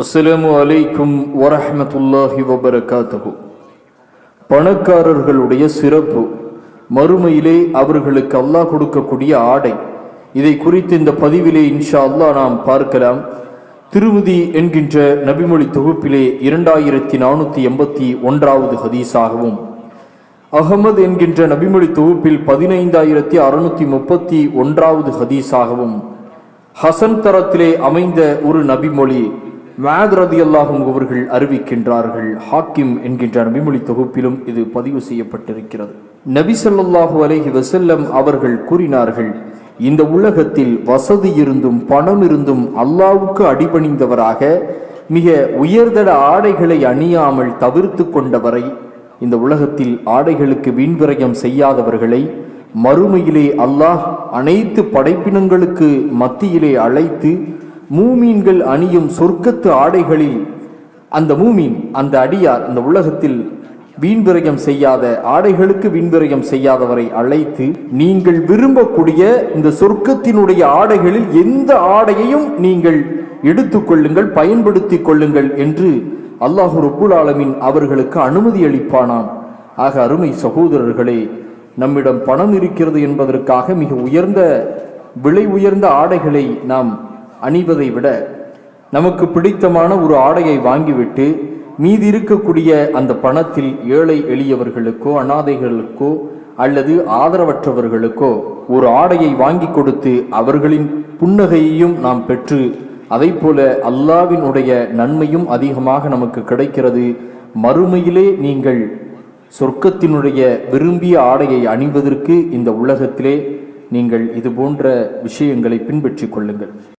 அஸ்ஸலாமு அலைக்கும் வரஹ்மத்துல்லாஹி வபரகாத்துஹு பணக்காரர்களுடைய சிறப்பு மறுமையிலே அவர்களுக்கு அல்லாஹ் கொடுக்கக்கூடிய ஆடை இதை குறித்து இந்த பதிவிலே இன்ஷா அல்லாஹ் நாம் பார்க்கலாம் திருமதி என்கின்ற நபிமொழி தொகுப்பிலே இரண்டாயிரத்தி நானூற்றி எண்பத்தி ஒன்றாவது ஹதீஸாகவும் அகமது என்கின்ற நபிமொழி தொகுப்பில் பதினைந்தாயிரத்தி அறுநூத்தி முப்பத்தி ஒன்றாவது ஹதீஸாகவும் ஹசன் தரத்திலே அமைந்த ஒரு நபிமொழி மேத் ரதி அல்லாஹும் அவர்கள் அறிவிக்கின்றார்கள் ஹாக்கிம் என்கின்ற நபிமொழி தொகுப்பிலும் இது பதிவு செய்யப்பட்டிருக்கிறது நபி ஸல்லல்லாஹு அலைஹி வஸல்லம் அவர்கள் கூறினார்கள் இந்த உலகத்தில் வசதி இருந்தும் பணம் இருந்தும் அல்லாவுக்கு அடிபணிந்தவராக மிக உயர்தட ஆடைகளை அணியாமல் தவிர்த்து கொண்டவரை இந்த உலகத்தில் ஆடைகளுக்கு வீண்விரயம் செய்யாதவர்களை மறுமையிலே அல்லாஹ் அனைத்து படைப்பினங்களுக்கு மத்தியிலே அழைத்து மூமீன்கள் அணியும் சொர்க்கத்து ஆடைகளில் அந்த மூமீன் அந்த அடியார் இந்த உலகத்தில் வீண்விரயம் செய்யாத ஆடைகளுக்கு வீண்விரயம் செய்யாதவரை அழைத்து நீங்கள் விரும்பக்கூடிய இந்த சொர்க்கத்தினுடைய ஆடைகளில் எந்த ஆடையையும் நீங்கள் எடுத்துக்கொள்ளுங்கள் பயன்படுத்திக் கொள்ளுங்கள் என்று அல்லாஹு ரப்புல் ஆலமீன் அவர்களுக்கு அனுமதி அளிப்பானாம் ஆக அருமை சகோதரர்களே நம்மிடம் பணம் இருக்கிறது என்பதற்காக மிக உயர்ந்த விலை உயர்ந்த ஆடைகளை நாம் அணிவதை விட நமக்கு பிடித்தமான ஒரு ஆடையை வாங்கிவிட்டு மீதி இருக்கக்கூடிய அந்த பணத்தில் ஏழை எளியவர்களுக்கோ அனாதைகளுக்கோ அல்லது ஆதரவற்றவர்களுக்கோ ஒரு ஆடையை வாங்கி கொடுத்து அவர்களின் புன்னகையையும் நாம் பெற்று அதை போல அல்லாவினுடைய நன்மையும் அதிகமாக நமக்கு கிடைக்கிறது மறுமையிலே நீங்கள் சொர்க்கத்தினுடைய விரும்பிய ஆடையை அணிவதற்கு இந்த உலகத்திலே நீங்கள் இது போன்ற விஷயங்களை பின்பற்றிக் கொள்ளுங்கள்